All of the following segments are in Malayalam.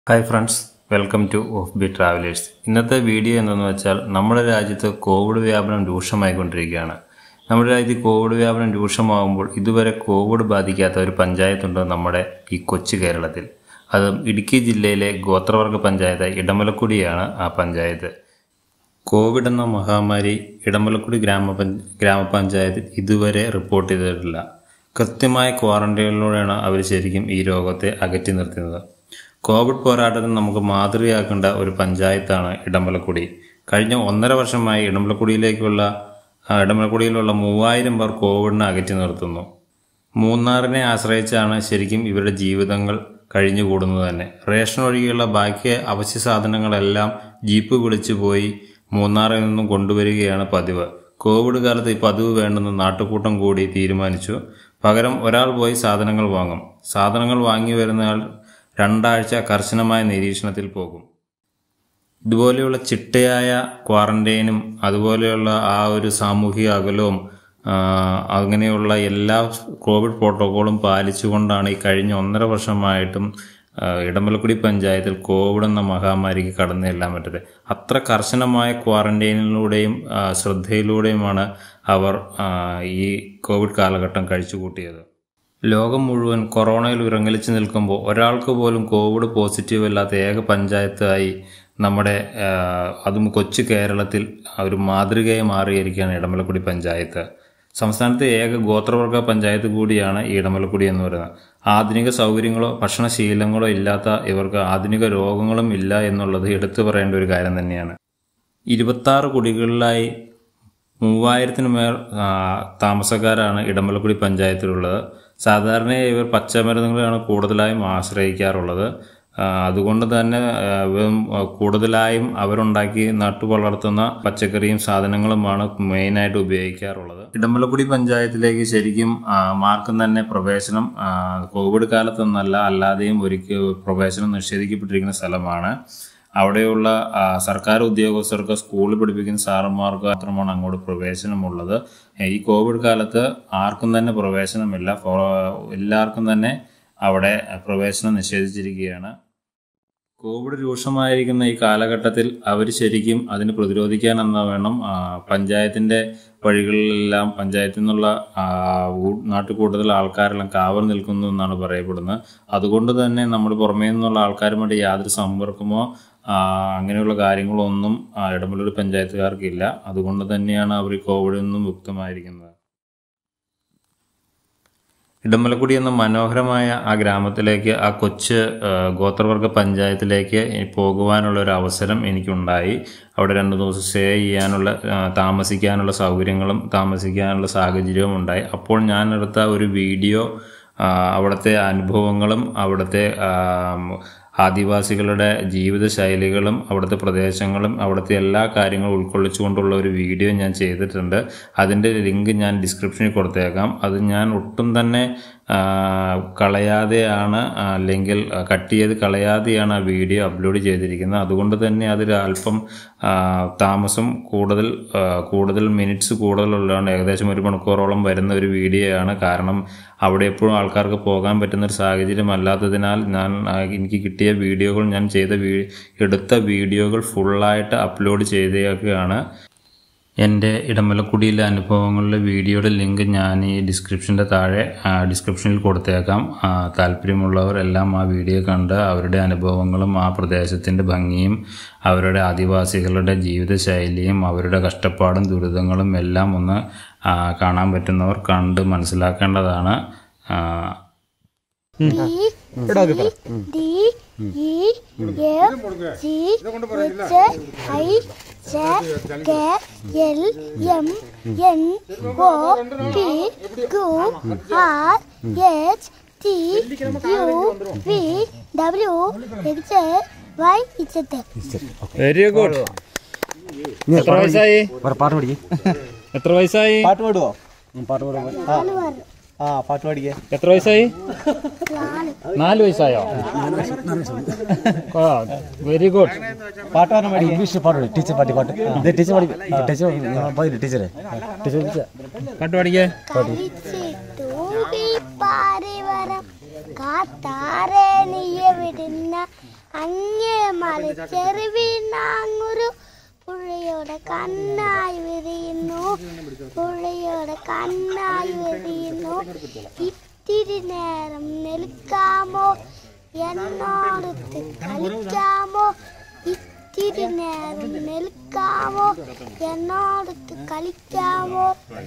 hi friends welcome to of B travellers ഇന്നത്തെ വീഡിയോ എന്തെന്ന് വെച്ചാൽ നമ്മുടെ രാജ്യത്ത് കോവിഡ് വ്യാപനം രൂക്ഷമായിക്കൊണ്ടിരിക്കുകയാണ് നമ്മുടെ രാജ്യത്ത് കോവിഡ് വ്യാപനം രൂക്ഷമാകുമ്പോൾ ഇതുവരെ കോവിഡ് ബാധിക്കാത്ത ഒരു പഞ്ചായത്തുണ്ട് നമ്മുടെ ഈ കൊച്ചു കേരളത്തിൽ അത് ഇടുക്കി ജില്ലയിലെ ഗോത്രവർഗ പഞ്ചായത്ത് ഇടമലക്കുടിയാണ് ആ പഞ്ചായത്ത് കോവിഡ് എന്ന മഹാമാരി ഇടമലക്കുടി ഗ്രാമപഞ്ച ഗ്രാമപഞ്ചായത്തിൽ ഇതുവരെ റിപ്പോർട്ട് ചെയ്തിട്ടില്ല കൃത്യമായ ക്വാറന്റൈനിലൂടെയാണ് അവർ ശരിക്കും ഈ രോഗത്തെ അകറ്റി നിർത്തുന്നത് കോവിഡ് പോരാട്ടത്തിൽ നമുക്ക് മാതൃകയാക്കേണ്ട ഒരു പഞ്ചായത്താണ് ഇടമലക്കുടി കഴിഞ്ഞ ഒന്നര വർഷമായി ഇടമലക്കുടിയിലേക്കുള്ള ആ, ഇടമലക്കുടിയിലുള്ള മൂവായിരം പേർ കോവിഡിനെ അകറ്റി നിർത്തുന്നു മൂന്നാറിനെ ആശ്രയിച്ചാണ് ശരിക്കും ഇവരുടെ ജീവിതങ്ങൾ കഴിഞ്ഞുകൂടുന്നത് തന്നെ റേഷൻ ഒഴികെയുള്ള ബാക്കി അവശ്യ സാധനങ്ങളെല്ലാം ജീപ്പ് വിളിച്ചു പോയി മൂന്നാറിൽ നിന്നും കൊണ്ടുവരികയാണ് പതിവ് കോവിഡ് കാലത്ത് ഈ പതിവ് വേണ്ടെന്ന് നാട്ടുകൂട്ടം കൂടി തീരുമാനിച്ചു പകരം ഒരാൾ പോയി സാധനങ്ങൾ വാങ്ങും സാധനങ്ങൾ വാങ്ങി വരുന്നയാൾ രണ്ടാഴ്ച കർശനമായ നിരീക്ഷണത്തിൽ പോകും ഇതുപോലെയുള്ള ചിട്ടയായ ക്വാറന്റൈനും അതുപോലെയുള്ള ആ ഒരു സാമൂഹിക അകലവും ആ, അങ്ങനെയുള്ള എല്ലാ കോവിഡ് പ്രോട്ടോക്കോളും പാലിച്ചുകൊണ്ടാണ് ഈ കഴിഞ്ഞ ഒന്നര വർഷമായിട്ടും ആ, ഇടമലക്കുടി പഞ്ചായത്തിൽ കോവിഡ് എന്ന മഹാമാരിക്ക് കടന്നു ചെല്ലാൻ പറ്റത് അത്ര കർശനമായ ക്വാറന്റൈനിലൂടെയും ആ, ശ്രദ്ധയിലൂടെയുമാണ് അവർ ആ, ഈ കോവിഡ് കാലഘട്ടം കഴിച്ചുകൂട്ടിയത് ലോകം മുഴുവൻ കൊറോണയിൽ വിറങ്ങലിച്ച് നിൽക്കുമ്പോൾ ഒരാൾക്ക് പോലും കോവിഡ് പോസിറ്റീവ് അല്ലാത്ത ഏക പഞ്ചായത്തായി നമ്മുടെ ആ, അതും കൊച്ചു കേരളത്തിൽ ഒരു മാതൃകയായി മാറിയിരിക്കുകയാണ് ഇടമലക്കുടി പഞ്ചായത്ത് സംസ്ഥാനത്തെ ഏക ഗോത്രവർഗ പഞ്ചായത്ത് കൂടിയാണ് ഈ ഇടമലക്കുടി എന്ന് പറയുന്നത് ആധുനിക സൗകര്യങ്ങളോ ഭക്ഷണശീലങ്ങളോ ഇല്ലാത്ത ഇവർക്ക് ആധുനിക രോഗങ്ങളും ഇല്ല എന്നുള്ളത് എടുത്തു പറയേണ്ട ഒരു കാര്യം തന്നെയാണ് ഇരുപത്താറ് കുടികളിലായി മൂവായിരത്തിന് മേൽ ആ, താമസക്കാരാണ് ഇടമലക്കുടി പഞ്ചായത്തിലുള്ളത് സാധാരണയായി ഇവർ പച്ചമരുന്നുകളാണ് കൂടുതലായും ആശ്രയിക്കാറുള്ളത് ആ, അതുകൊണ്ട് തന്നെ ആ, ഇവരും, ആ, കൂടുതലായും അവരുണ്ടാക്കി നട്ടു വളർത്തുന്ന പച്ചക്കറിയും സാധനങ്ങളുമാണ് മെയിനായിട്ട് ഉപയോഗിക്കാറുള്ളത് ഇടമലക്കുടി പഞ്ചായത്തിലേക്ക് ശരിക്കും ആ, മാർക്കും തന്നെ പ്രവേശനം ആ, കോവിഡ് കാലത്തൊന്നല്ല അല്ലാതെയും ഒരിക്കൽ പ്രവേശനം നിഷേധിക്കപ്പെട്ടിരിക്കുന്ന സ്ഥലമാണ് അവിടെയുള്ള ആ, സർക്കാർ ഉദ്യോഗസ്ഥർക്ക് സ്കൂളിൽ പഠിപ്പിക്കുന്ന സാറന്മാർക്ക് മാത്രമാണ് അങ്ങോട്ട് പ്രവേശനമുള്ളത് ഈ കോവിഡ് കാലത്ത് ആർക്കും തന്നെ പ്രവേശനമില്ല ഫോ- എല്ലാവർക്കും തന്നെ അവിടെ പ്രവേശനം നിഷേധിച്ചിരിക്കുകയാണ് കോവിഡ് രൂക്ഷമായിരിക്കുന്ന ഈ കാലഘട്ടത്തിൽ അവർ ശരിക്കും അതിന് പ്രതിരോധിക്കാൻ എന്നാ വേണം ആ, പഞ്ചായത്തിന്റെ വഴികളിലെല്ലാം പഞ്ചായത്തിൽ നിന്നുള്ള ആ, ഊ- നാട്ടിൽ കൂടുതൽ ആൾക്കാരെല്ലാം കാവൽ നിൽക്കുന്നു എന്നാണ് പറയപ്പെടുന്നത് അതുകൊണ്ട് തന്നെ നമ്മൾ പുറമേ നിന്നുള്ള ആൾക്കാരുമായിട്ട് യാതൊരു സമ്പർക്കമോ ആ, അങ്ങനെയുള്ള കാര്യങ്ങളൊന്നും ആ, ഇടമലൂർ പഞ്ചായത്തുകാർക്കില്ല അതുകൊണ്ട് തന്നെയാണ് അവർ ഈ കോവിഡിൽ നിന്നും മുക്തമായിരിക്കുന്നത് ഇടമലക്കുടി എന്ന മനോഹരമായ ആ ഗ്രാമത്തിലേക്ക് ആ കൊച്ച് ആ, ഗോത്രവർഗ പഞ്ചായത്തിലേക്ക് ഈ പോകുവാനുള്ള ഒരു അവസരം എനിക്കുണ്ടായി അവിടെ രണ്ട് ദിവസം സ്റ്റേ ചെയ്യാനുള്ള ആ, താമസിക്കാനുള്ള സൗകര്യങ്ങളും താമസിക്കാനുള്ള സാഹചര്യവും ഉണ്ടായി അപ്പോൾ ഞാൻ എടുത്ത ഒരു വീഡിയോ ആ, അവിടുത്തെ അനുഭവങ്ങളും അവിടുത്തെ ആ, ആദിവാസികളുടെ ജീവിത ശൈലികളും അവിടുത്തെ പ്രദേശങ്ങളും അവിടുത്തെ എല്ലാ കാര്യങ്ങളും ഉൾക്കൊള്ളിച്ചുകൊണ്ടുള്ള ഒരു വീഡിയോ ഞാൻ ചെയ്തിട്ടുണ്ട് അതിൻ്റെ ലിങ്ക് ഞാൻ ഡിസ്ക്രിപ്ഷനിൽ കൊടുത്തേക്കാം അത് ഞാൻ ഒട്ടും തന്നെ ആ, കളയാതെയാണ് ആ, അല്ലെങ്കിൽ കട്ട് ചെയ്ത് കളയാതെയാണ് ആ വീഡിയോ അപ്ലോഡ് ചെയ്തിരിക്കുന്നത് അതുകൊണ്ട് തന്നെ അതിൽ അല്പം ആ, താമസം കൂടുതൽ ആ, കൂടുതൽ മിനിറ്റ്സ് കൂടുതലുള്ളതാണ് ഏകദേശം ഒരു മണിക്കൂറോളം വരുന്ന ഒരു വീഡിയോയാണ് കാരണം അവിടെ എപ്പോഴും ആൾക്കാർക്ക് പോകാൻ പറ്റുന്ന ഒരു സാഹചര്യം അല്ലാത്തതിനാൽ ഞാൻ ആ, എനിക്ക് കിട്ടിയ വീഡിയോകൾ ഞാൻ ചെയ്ത വീ എടുത്ത വീഡിയോകൾ ഫുള്ളായിട്ട് അപ്ലോഡ് ചെയ്തേക്കുകയാണ് എൻ്റെ ഇടമലക്കുടിയിലെ അനുഭവങ്ങളുടെ വീഡിയോയുടെ ലിങ്ക് ഞാൻ ഈ ഡിസ്ക്രിപ്ഷൻ്റെ താഴെ ആ, ഡിസ്ക്രിപ്ഷനിൽ കൊടുത്തേക്കാം ആ, താല്പര്യമുള്ളവർ എല്ലാം ആ വീഡിയോ കണ്ട് അവരുടെ അനുഭവങ്ങളും ആ പ്രദേശത്തിൻ്റെ ഭംഗിയും അവരുടെ ആദിവാസികളുടെ ജീവിതശൈലിയും അവരുടെ കഷ്ടപ്പാടും ദുരിതങ്ങളും എല്ലാം ഒന്ന് ആ, കാണാൻ പറ്റുന്നവർ കണ്ട് മനസ്സിലാക്കേണ്ടതാണ് ആ, D E F G H I J K L M N O P Q R H T U V W X Y Z very good എത്ര വയസ്സായി ഒരു പാട്ട് പഠിക്കേ എത്ര വയസ്സായി പാട്ട് പാടുവോ ഉം, പാട്ട് പാടുവോ ആ ആ പാട്ട് പഠിക്കേ എത്ര വയസ്സായി നാല് വയസ്സായോ വെരി ഗുഡ് പാട്ട് പറഞ്ഞ പഠിക്കേ ഇംഗ്ലീഷ് പാട്ട് പഠി ടീച്ചർ പാട്ടി പാട്ട് ഇത് ടീച്ചർ പഠി ടീച്ചർ പോയില്ലേ ടീച്ചറെ ടീച്ചർ വിളിച്ച പാട്ട് പഠിക്കേ കഴിച്ചിട്ടു ഈ പാരിവരം കാത്താരെ നീയ വിടുന്ന അങ്ങേ മലച്ചെറുവിനാങ്ങൊരു പുഴയുടെ കണ്ണായി വിരിയുന്നു പുഴയുടെ കണ്ണായി വിരിയുന്നു ഇത്തിരി നേരം നിൽക്കാമോ എന്നോടത്ത് കളിക്കാമോ ഇത്തിരി നേരം നിൽക്കാമോ എന്നോടത്ത് കളിക്കാമോ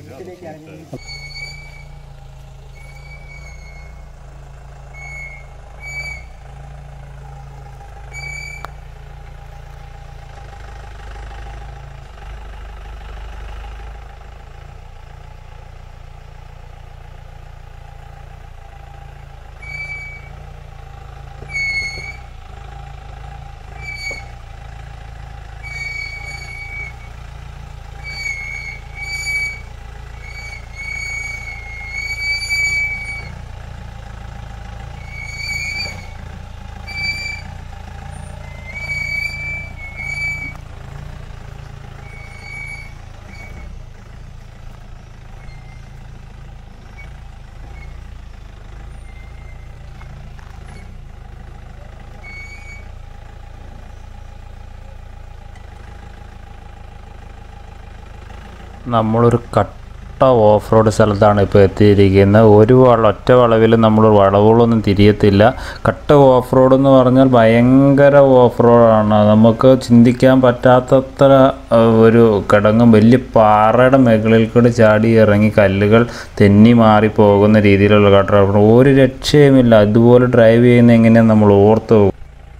നമ്മളൊരു കട്ട ഓഫ് റോഡ് സ്ഥലത്താണ് ഇപ്പോൾ എത്തിയിരിക്കുന്നത് ഒരു വള ഒറ്റ വളവിൽ നമ്മൾ വളവുകളൊന്നും തിരിയത്തില്ല കട്ട ഓഫ് റോഡ് എന്ന് പറഞ്ഞാൽ ഭയങ്കര ഓഫ് റോഡാണ് നമുക്ക് ചിന്തിക്കാൻ പറ്റാത്തത്ര ആ, ഒരു കിടങ്ങും വലിയ പാറയുടെ മുകളിൽ കൂടി ചാടി ഇറങ്ങി കല്ലുകൾ തെന്നി മാറി പോകുന്ന രീതിയിലുള്ള കട്ട ഓഫ് റോഡ് ഒരു രക്ഷയുമില്ല അതുപോലെ ഡ്രൈവ് ചെയ്യുന്ന എങ്ങനെയാണ് നമ്മൾ ഓർത്ത് പോകും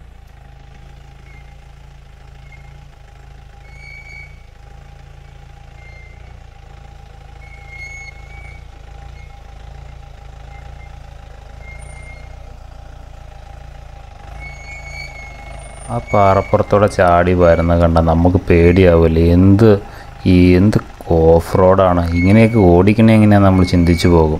ആ പാറപ്പുറത്തൂടെ ചാടി വരുന്ന കണ്ട നമുക്ക് പേടിയാവില്ലേ എന്ത് ഈ എന്ത് ഓഫ് റോഡാണ് ഇങ്ങനെയൊക്കെ ഓടിക്കണേ എങ്ങനെയാണ് നമ്മൾ ചിന്തിച്ചു പോകും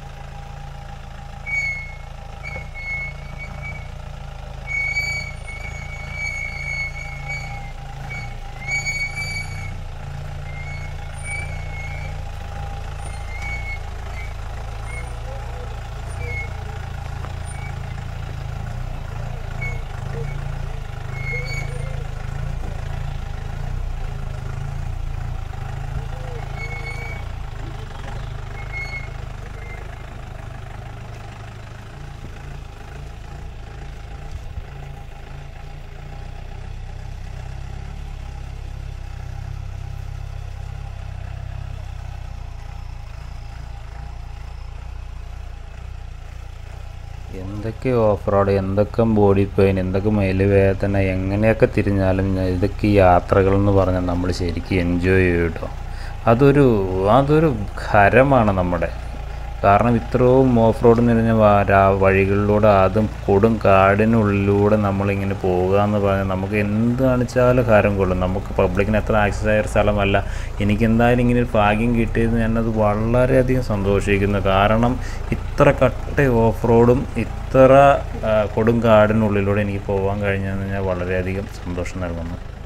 എന്തൊക്കെ ഓഫ് റോഡ് എന്തൊക്കെ ബോഡി പെയിൻ എന്തൊക്കെ മേലുവേദന എങ്ങനെയൊക്കെ തിരിഞ്ഞാലും ഞാൻ ഇതൊക്കെ ഈ യാത്രകൾ എന്ന് പറഞ്ഞാൽ നമ്മൾ ശരിക്കും എൻജോയ് ചെയ്യും കേട്ടോ അതൊരു അതൊരു ഹരമാണ് നമ്മുടെ കാരണം ഇത്രയും ഓഫ് റോഡ് നിറഞ്ഞ വാ- രാ- വഴികളിലൂടെ അതും കൊടും കാടിനുള്ളിലൂടെ നമ്മളിങ്ങനെ പോകുക എന്ന് പറഞ്ഞാൽ നമുക്ക് എന്ത് കാണിച്ചാലും ഹരം കൊള്ളും നമുക്ക് പബ്ലിക്കിന് എത്ര ആക്സസ് ആയ ഒരു സ്ഥലമല്ല എനിക്ക് എന്തായാലും ഇങ്ങനെ ഒരു ഭാഗ്യം കിട്ടിയത് ഞാനത് വളരെയധികം സന്തോഷിക്കുന്നു കാരണം ഇത്ര കട്ട ഓഫ് റോഡും ഇത്ര ആ, കൊടും കാടിനുള്ളിലൂടെ എനിക്ക് പോകാൻ കഴിഞ്ഞതെന്ന് ഞാൻ വളരെയധികം സന്തോഷം നൽകുന്നു